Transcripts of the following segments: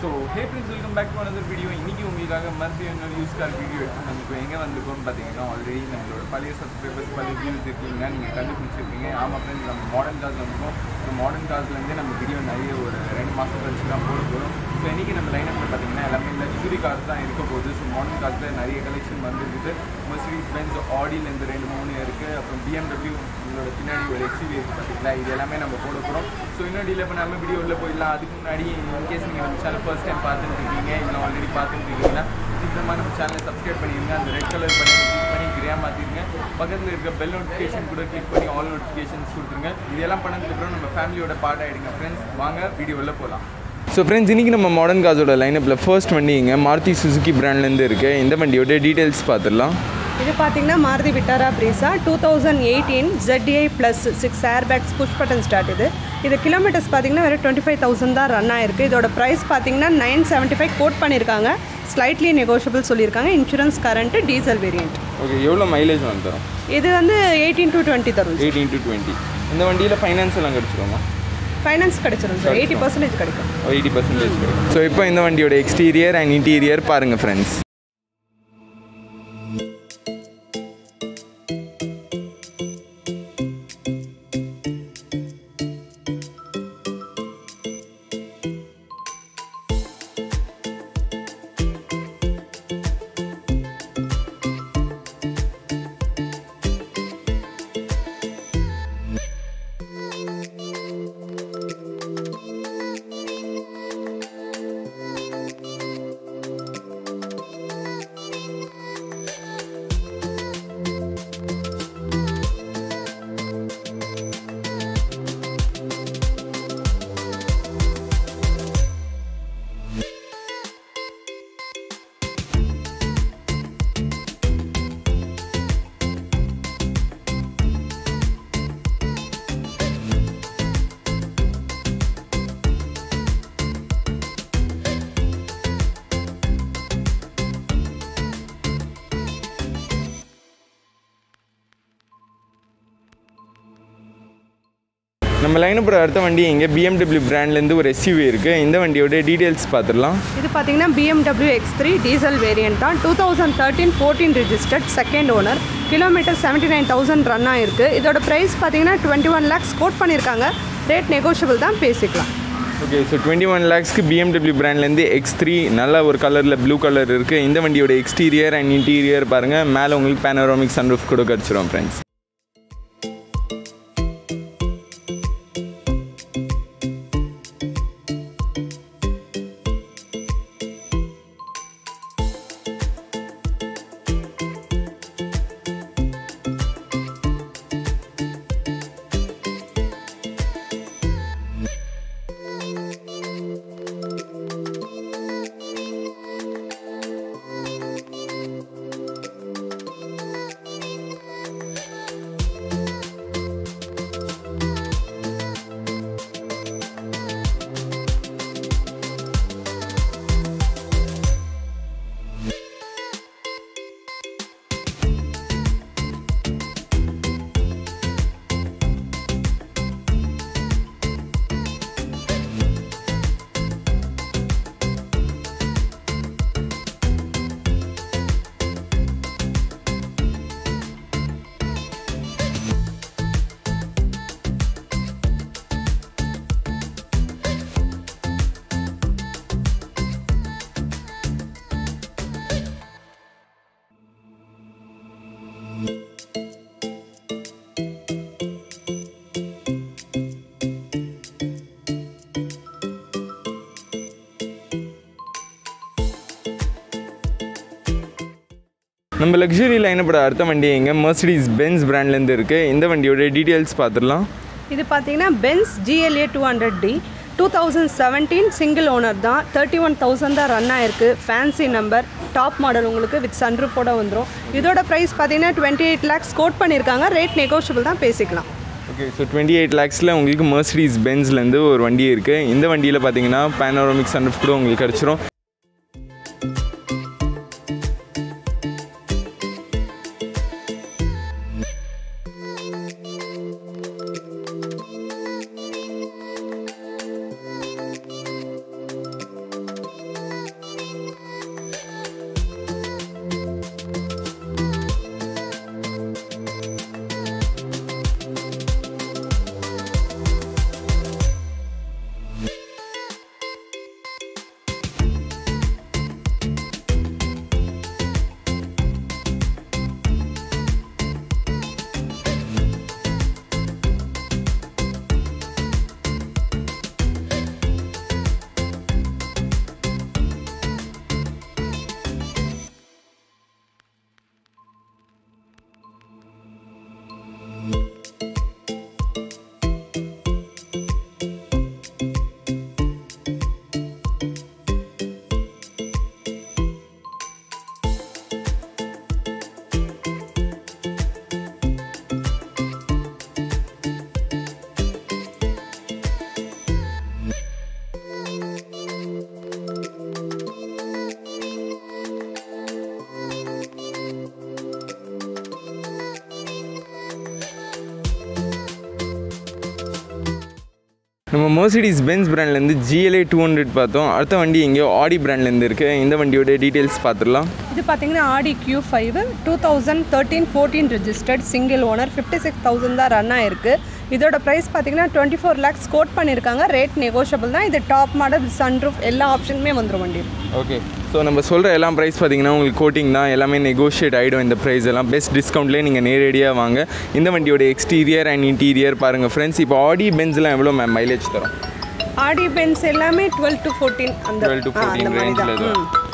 So hey friends welcome back to another video இன்னைக்கு உங்களுக்காக மறுபடியும் இன்னொரு யூஸ் கார் வீடியோ எடுத்து நமக்கு எங்கே வந்திருக்கோம்னு பார்த்தீங்கன்னா ஆல்ரெடி நம்மளோட பழைய சப்ஸ்கிரைபர்ஸ் பழைய வியூஸ் இருக்கீங்க நீங்கள் கண்டுபிடிச்சிருப்பீங்க ஆமாம் ஃப்ரெண்ட்ஸ் நம்ம மாடர்ன் கார்ஸ் வந்திருக்கோம் இந்த மாடர்ன் கார்ஸ்லேருந்து நம்ம வீடியோ நிறைய ஒரு ரெண்டு மாதம் கழிச்சு தான் போட போகிறோம் ஸோ இன்றைக்கி நம்ம லைனப்பில் பார்த்தீங்கன்னா எல்லாமே லக்ஸுரி கார்ஸ் தான் இருக்க போகுது ஸோ மாடர்ன் கார்ஸில் நிறைய கலெக்ஷன் வந்துருக்குது மெர்சிடிஸ் பென்ஸ் ஆடியிலேருந்து ரெண்டு மூணு இருக்குது அப்புறம் பிஎம்டபிள்யூ உங்களோட பின்னாடி ஒரு எக்ஸிவி இருக்குது பார்த்தீங்களா இது எல்லாமே நம்ம போட போகிறோம் ஸோ இன்னும் டிலே பண்ணாமல் வீடியோ உள்ள போயிடலாம் அதுக்கு முன்னாடி இன்கேஸ் நீங்கள் நம்ம சேனல் ஃபர்ஸ்ட் டைம் பார்த்துட்டு இருக்கீங்க இல்லை ஆல்ரெடி பார்த்துட்டு இருக்கீங்கன்னா சீக்கிரமாக நம்ம சேனலை சப்ஸ்கிரைப் பண்ணிடுங்க அந்த ரெட் கலர் பண்ணி கிளிக் பண்ணி கிரியா மாற்றிடுங்க பக்கத்தில் இருக்க பெல் நோட்டிஃபிகேஷன் கூட கிளிக் பண்ணி ஆல் நோட்டிஃபிகேஷன்ஸ் கொடுத்துருங்க இதெல்லாம் பண்ணதுக்கப்புறம் நம்ம ஃபேமிலியோட பார்ட் ஆகிடுங்க ஃப்ரெண்ட்ஸ் வாங்க வீடியோ உள்ள போகலாம் ஸோ ஃப்ரெண்ட்ஸ் இன்றைக்கி நம்ம மாடர்ன் கார்ஸோட லைனப்பில் ஃபர்ஸ்ட் வண்டி இங்கே மாருதி சுசுகி பிராண்ட்லேருந்து இருக்குது இந்த வண்டியோட டீட்டெயில்ஸ் பார்த்துடலாம் இது பார்த்தீங்கன்னா Maruti Vitara Brezza two thousand eighteen ZDI plus six air bags push button start இது இது கிலோமீட்டர்ஸ் பார்த்தீங்கன்னா வெறும் டுவெண்ட்டி ஃபைவ் தௌசண்ட் தான் ரன் ஆயிருக்கு இதோட ப்ரைஸ் பார்த்தீங்கன்னா நைன் செவன்ட்டி ஃபைவ் கோட் பண்ணியிருக்காங்க ஸ்லைட்லி நெகோஷியபிள் சொல்லியிருக்காங்க insurance current diesel variant okay எவ்வளோ மைலேஜ் வந்து தரும் இது வந்து எயிட்டீன் டு டுவெண்ட்டி தரும் எயிட்டீன் டு டுவெண்ட்டி இந்த வண்டியில் ஃபைனான்ஸ் எல்லாம் கிடச்சிருமா ஃபைனான்ஸ் கிடைச்சிரும் சார் எயிட்டி பர்சன்டேஜ் கிடைக்கும் எயிட்டி பர்சன்டேஜ் கிடைக்கும் ஸோ இப்போ இந்த வண்டியோட எக்ஸ்டீரியர் அண்ட் இன்டீரியர் பாருங்கள் ஃப்ரெண்ட்ஸ் நம்ம லைனப்போட அடுத்த வண்டி இங்கே பிஎம்டபிள்யூ பிராண்ட்லேருந்து ஒரு எஸ்யூவி இருக்குது இந்த வண்டியோட டீட்டெயில்ஸ் பார்த்துடலாம் இது பார்த்தீங்கன்னா BMW X three diesel variant தான் two thousand thirteen fourteen registered second owner kilometre seventy nine thousand run ஆயிருக்கு இதோட ப்ரைஸ் பார்த்தீங்கன்னா டுவெண்ட்டி ஒன் லேக்ஸ் கோட் பண்ணியிருக்காங்க ரேட் நெகோஷியபிள் தான் பேசிக்கலாம் ஓகே ஸோ டுவெண்ட்டி ஒன் லேக்ஸ்க்கு பிஎம்டபிள்யூ பிராண்ட்லேருந்து எக்ஸ் த்ரீ நல்ல ஒரு கலரில் ப்ளூ கலர் இருக்குது இந்த வண்டியோட எக்ஸ்டீரியர் அண்ட் இன்டீரியர் பாருங்கள் மேலே உங்களுக்கு பேனரோமிக் சன்ரூஃப் கூட கிடச்சிரும் ஃப்ரெண்ட்ஸ் நம்ம லக்ஸுரி லைனப்பட அடுத்த வண்டி எங்கே மர்சிடிஸ் பென்ஸ் பிராண்ட்லேருந்து இருக்குது இந்த வண்டியோட டீட்டெயில்ஸ் பார்த்துடலாம் இது பார்த்தீங்கன்னா Benz GLA two hundred D two thousand seventeen single owner தான் தேர்ட்டி ஒன் தௌசண்ட் தான் ரன் ஆயிருக்கு ஃபேன்சி நம்பர் டாப் மாடல் உங்களுக்கு வித் சன்ரூஃபோட வந்துடும் இதோட ப்ரைஸ் பார்த்தீங்கன்னா டுவெண்ட்டி எயிட் லேக்ஸ் கோட் பண்ணியிருக்காங்க ரேட் நெகோஷியபிள் தான் பேசிக்கலாம் ஓகே ஸோ டுவெண்ட்டி எயிட் லேக்ஸில் உங்களுக்கு மர்சிடிஸ் பென்ஸ்லேருந்து ஒரு வண்டி இருக்குது இந்த வண்டியில் பார்த்தீங்கன்னா பேனோரமிக் சன்ரூஃப் கூட உங்களுக்கு கிடச்சிரும் நம்ம மர்சிடிஸ் பென்ஸ் பிராண்ட்லேருந்து ஜிஎல்ஏ டூ ஹண்ட்ரட் பார்த்தோம் அடுத்த வண்டி எங்கேயோ ஆடி பிராண்ட்லேருந்து இருக்குது இந்த வண்டியோட டீட்டெயில்ஸ் பார்த்துடலாம் இது பார்த்தீங்கன்னா Audi Q five two thousand thirteen fourteen registered single owner fifty six thousand தான் ரன் ஆயிருக்கு இதோட ப்ரைஸ் பார்த்தீங்கன்னா டுவெண்ட்டி ஃபோர் லேக்ஸ் கோட் பண்ணியிருக்காங்க ரேட் நெகோஷியபிள் தான் இது டாப் மாடல் சன்ரூஃப் எல்லா ஆப்ஷனுமே வந்துடும் வண்டி ஓகே ஸோ நம்ம சொல்கிற எல்லா ப்ரைஸ் பார்த்தீங்கன்னா உங்களுக்கு கோட்டிங் தான் எல்லாமே நெகோஷியேட் ஆகிடும் இந்த ப்ரைஸ் எல்லாம் பெஸ்ட் டிஸ்கவுண்ட்லேயே நீங்கள் நேரடியாக வாங்க இந்த வண்டியோட எக்ஸ்டீரியர் அண்ட் இன்டீரியர் பாருங்கள் ஃப்ரெண்ட்ஸ் இப்போ ஆடி பென்ஸ்லாம் எவ்வளோ மேம் மைலேஜ் தரும் ஆடி பென்ஸ் எல்லாமே டுவெல் டு ஃபோர்டீன் அந்த 12 to ஆ, அந்த 14 மாதிரி range ல தான் தான். ம்.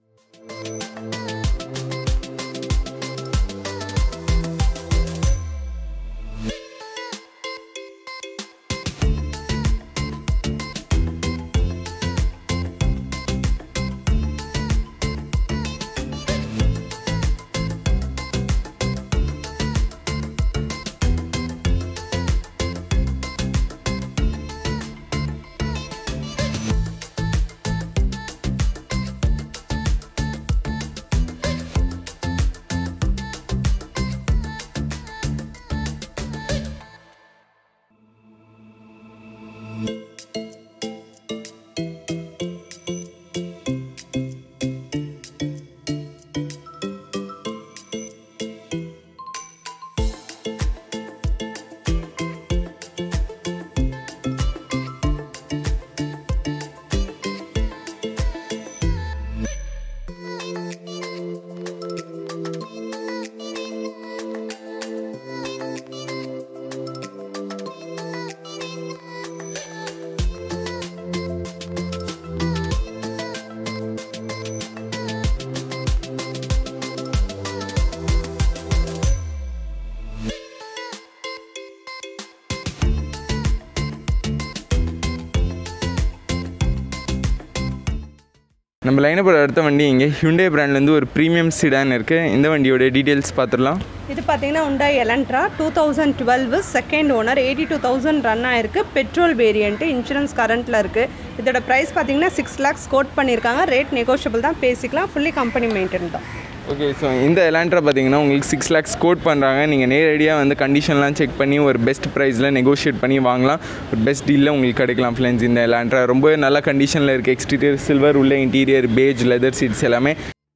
நம்ம லைனப்போட அடுத்த வண்டி இங்கே ஹியூண்டே பிராண்ட்லேருந்து ஒரு ப்ரீமியம் சிடான் இருக்குது இந்த வண்டியோட டீட்டெயில்ஸ் பார்த்துடலாம் இது பார்த்தீங்கன்னா உண்டா Elantra two thousand twelve second owner eighty two thousand run ஆயிருக்கு பெட்ரோல் வேரியண்ட்டு இன்சூரன்ஸ் கரண்ட்டில் இருக்குது இதோட ப்ரைஸ் பார்த்தீங்கன்னா சிக்ஸ் லேக்ஸ் கோட் பண்ணியிருக்காங்க ரேட் நெகோஷியபிள் தான் பேசிக்கலாம் ஃபுல்லி கம்பெனி மெயின்டைன் தான் ஓகே ஸோ இந்த எலான்ட்ரா பார்த்தீங்கன்னா உங்களுக்கு சிக்ஸ் லேக்ஸ் கோட் பண்ணுறாங்க நீங்கள் நேரடியாக வந்து கண்டிஷன்லாம் செக் பண்ணி ஒரு பெஸ்ட் ப்ரைஸில் நெகோஷியேட் பண்ணி வாங்கலாம் ஒரு பெஸ்ட் டீலில் உங்களுக்கு கிடைக்கலாம் ஃப்ரெண்ட்ஸ் இந்த எலான்ட்ரா ரொம்ப நல்ல கண்டிஷனில் இருக்குது எக்ஸ்டீரியர் சில்வர் உள்ள இன்டீரியர் பேஜ் லெதர் சீட்ஸ் எல்லாமே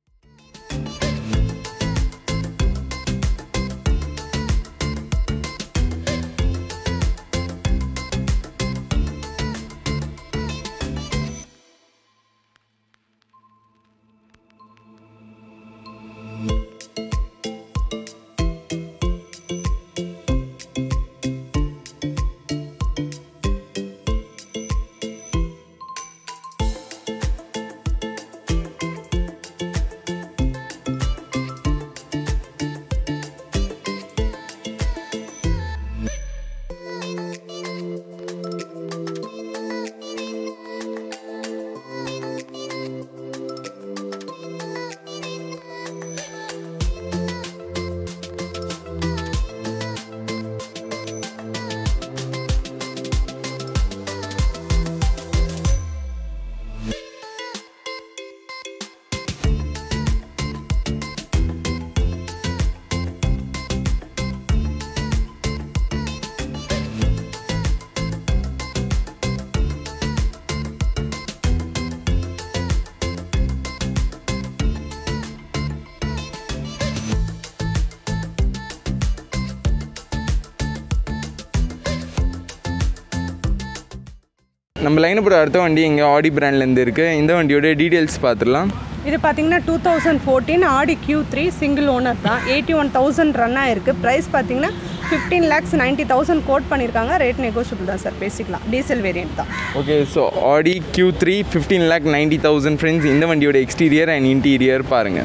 நம்ம லைனப்போட அடுத்த வண்டி இங்கே ஆடி பிராண்ட்லேருந்து இருக்குது இந்த வண்டியோட டீட்டெயில்ஸ் பார்த்துடலாம் இது பார்த்தீங்கன்னா two thousand fourteen Audi Q three single owner தான் எயிட்டி ஒன் தௌசண்ட் ரன் ஆயிருக்கு ப்ரைஸ் பார்த்தீங்கன்னா fifteen lakhs ninety thousand quote பண்ணியிருக்காங்க ரேட் நெகோஷியபிள் தான் சார் பேசிக்கலாம் டீசல் வேரியன்ட் தான் okay so Audi Q three fifteen lakh ninety thousand friends இந்த வண்டியோட exterior and interior பாருங்கள்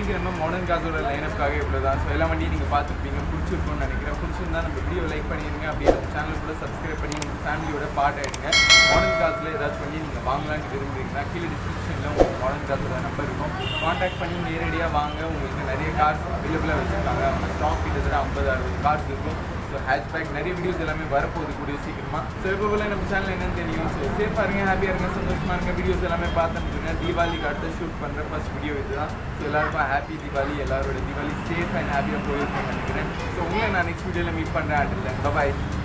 இன்னைக்கு நம்ம மாடர்ன் காசோட லைனப்காக இவ்வளோ தான் ஸோ எல்லா வண்டியும் நீங்கள் பார்த்துருப்பீங்க பிடிச்சிருக்கும்னு நினைக்கிறேன் பிடிச்சிருந்தா நம்ம வீடியோ லைக் பண்ணிடுங்க அப்படியே நம்ம சேனல் கூட சப்ஸ்கிரைப் பண்ணி உங்கள் ஃபேமிலியோட பார்ட் ஆகிடுங்க மாடர்ன் காசில் ஏதாச்சும் பண்ணி நீங்கள் வாங்கலாம்னு விரும்புறீங்கன்னா கீழே டிஸ்கிரிப்ஷனில் உங்களுக்கு மாடர்ன் காசோட நம்பர் இருக்கும் காண்டாக்ட் பண்ணி நேரடியாக வாங்க உங்களுக்கு நிறைய கார்ஸ் அவைலபிளாக வச்சுருக்காங்க அவங்க ஸ்டாக் கிட்டத்தட்ட ஐம்பது அறுபது கார்ஸ் இருக்கும் ஸோ ஹேட்ச்பேக் நிறைய வீடியோஸ் எல்லாமே வரப்போகுது கூடிய சீக்கிரமா ஸோ இப்போ போல நம்ம சேனல் என்னன்னு தெரியும் ஸோ சேஃபாக இருங்க ஹாப்பியாக இருங்க சந்தோஷமா இருங்க வீடியோஸ் எல்லாமே பார்த்துட்டு தீபாவளிக்கு அடுத்து ஷூட் பண்ணுற ஃபர்ஸ்ட் வீடியோ இதுதான் ஸோ எல்லாருக்கும் ஹாப்பி தீபாவளி எல்லாரோட தீபாவளி சேஃப் அண்ட் ஹாப்பியாக போயிருக்கேன் நினைக்கிறேன் ஸோ உங்களை நான் நெக்ஸ்ட் வீடியோவில் மீட் பண்ணுறேன் அண்ட் பாய்